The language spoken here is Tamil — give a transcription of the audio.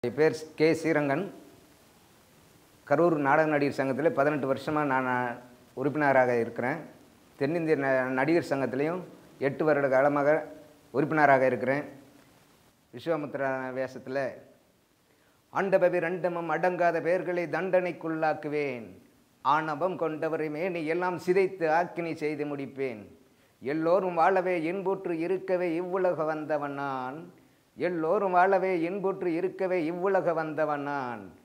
என் பேர் கே ஸ்ரீரங்கன் கரூர் நாடக நடிகர் சங்கத்தில் பதினெட்டு வருஷமாக நான் உறுப்பினராக இருக்கிறேன் தென்னிந்திய ந நடிகர் சங்கத்திலையும் எட்டு வருட காலமாக உறுப்பினராக இருக்கிறேன் விஸ்வாமித்ரா வேஷத்தில் ஆண்டபவி ரெண்டமும் அடங்காத பேர்களை தண்டனைக்குள்ளாக்குவேன் ஆணவம் கொண்டவரை மேனி எல்லாம் சிதைத்து ஆக்கினி செய்து முடிப்பேன் எல்லோரும் வாழவே இன்புற்று இருக்கவே இவ்வுலக வந்தவன் நான் எல்லோரும் வாழவே இன்புற்று இருக்கவே இவ்வுலக வந்தவன் நான்